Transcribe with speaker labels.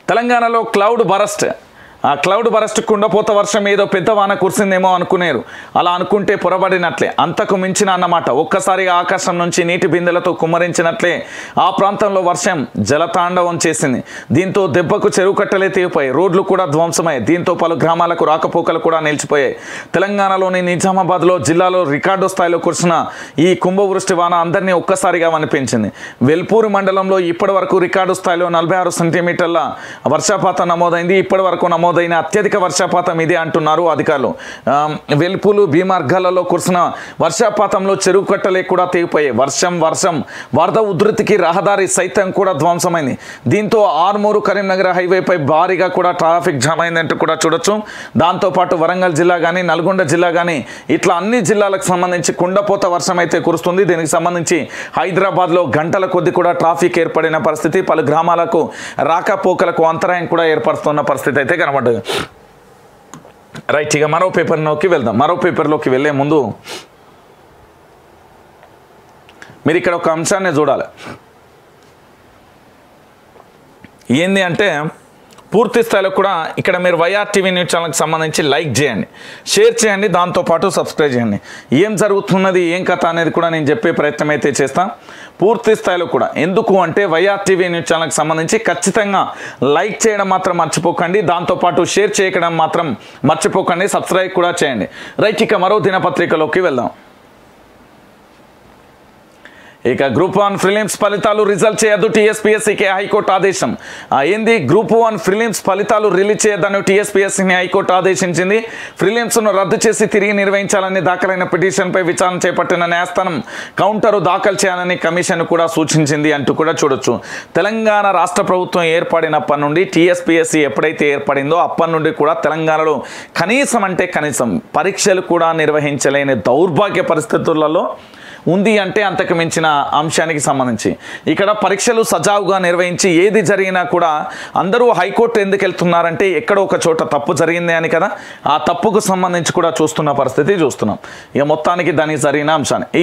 Speaker 1: తెలంగాణలో cloud burst ఆ cloud burst కుండపోత వర్షం ఏదో పెద్ద వాన కురిసిందేమో అనుకునేరు అలా అనుకుంటే పొరబడినట్లే అంతకు మించిన అన్నమాట ఒక్కసారిగా ఆకాశం నుంచి నీటి బిందెలతో కుమ్మరించినట్లే ఆ ప్రాంతంలో వర్షం జలతాండవం చేసింది దీంతో దెబ్బకు చెరువు కట్టలే తెగిపోయాయి రోడ్లు కూడా ధ్వంసమయ్యాయి దీంతో పలు గ్రామాలకు రాకపోకలు కూడా నిలిచిపోయాయి తెలంగాణలోని నిజామాబాద్లో జిల్లాలో రికార్డు స్థాయిలో కురిసిన ఈ కుంభవృష్టి వాన అందరినీ ఒక్కసారిగా వనిపించింది వెల్పూరు మండలంలో ఇప్పటి వరకు రికార్డు స్థాయిలో నలభై ఆరు సెంటీమీటర్ల వర్షపాతం నమోదైంది ఇప్పటి వరకు నమోదైన అత్యధిక వర్షపాతం ఇదే అంటున్నారు అధికారులు ఆ, వెల్పులు భీమార్గాలలో కురిసిన వర్షపాతంలో చెరువు కట్టలే కూడా తెగిపోయాయి వర్షం వర్షం వరద ఉధృతికి రహదారి సైతం కూడా ధ్వంసమైంది దీంతో ఆర్మూరు కరీంనగర్ హైవేపై భారీగా కూడా ట్రాఫిక్ జామ్ అయిందంటూ కూడా చూడొచ్చు దాంతోపాటు వరంగల్ జిల్లా కానీ నల్గొండ జిల్లా కానీ ఇట్లా అన్ని జిల్లాలకు సంబంధించి కుండపోత వర్షం అయితే కురుస్తుంది దీనికి సంబంధించి హైదరాబాద్లో గంటల కొద్ది కూడా ట్రాఫిక్ ఏర్పడిన పరిస్థితి పలు గ్రామాలకు రాకపోకలకు అంతరాయం కూడా ఏర్పడుతున్న పరిస్థితి అయితే కనబడ్డది రైట్ ఇక మరో పేపర్లోకి వెళ్దాం మరో పేపర్లోకి వెళ్ళే ముందు మీరు ఇక్కడ ఒక అంశాన్ని చూడాలి ఏంది అంటే పూర్తి స్థాయిలో కూడా ఇక్కడ మీరు వైఆర్ టీవీ న్యూస్ ఛానల్కి సంబంధించి లైక్ చేయండి షేర్ చేయండి దాంతోపాటు సబ్స్క్రైబ్ చేయండి ఏం జరుగుతున్నది ఏం కథ అనేది కూడా నేను చెప్పే ప్రయత్నం అయితే చేస్తాను పూర్తి స్థాయిలో కూడా ఎందుకు అంటే వైఆర్ టీవీ న్యూస్ ఛానల్కి సంబంధించి ఖచ్చితంగా లైక్ చేయడం మాత్రం మర్చిపోకండి దాంతోపాటు షేర్ చేయడం మాత్రం మర్చిపోకండి సబ్స్క్రైబ్ కూడా చేయండి రైట్ ఇక మరో దినపత్రికలోకి వెళ్దాం ఇక గ్రూప్ వన్ ఫిలిమ్స్ ఫలితాలు రిజల్ట్ చేయొద్దు టీఎస్పీఎస్సీకి హైకోర్టు ఆదేశం ఆ, ఏంది గ్రూప్ వన్ ఫిలిమ్స్ ఫలితాలు రిలీజ్ చేయొద్దని టీఎస్పీఎస్సీని హైకోర్టు ఆదేశించింది ఫిలిమ్స్ను రద్దు చేసి తిరిగి నిర్వహించాలని దాఖలైన పిటిషన్పై విచారణ చేపట్టిన న్యాయస్థానం కౌంటరు దాఖలు చేయాలని కమిషన్ కూడా సూచించింది అంటూ కూడా చూడొచ్చు తెలంగాణ రాష్ట్ర ప్రభుత్వం ఏర్పడినప్పటి నుండి టీఎస్పీఎస్సీ ఎప్పుడైతే ఏర్పడిందో అప్పటి నుండి కూడా తెలంగాణలో కనీసం అంటే కనీసం పరీక్షలు కూడా నిర్వహించలేని దౌర్భాగ్య పరిస్థితులలో ఉంది అంటే అంతకు మించిన అంశానికి సంబంధించి ఇక్కడ పరీక్షలు సజావుగా నిర్వహించి ఏది జరిగినా కూడా అందరూ హైకోర్టు ఎందుకు వెళ్తున్నారంటే ఎక్కడో ఒక చోట తప్పు జరిగింది అని కదా ఆ తప్పుకు సంబంధించి కూడా చూస్తున్న పరిస్థితి చూస్తున్నాం ఇక మొత్తానికి దానికి జరిగిన అంశాన్ని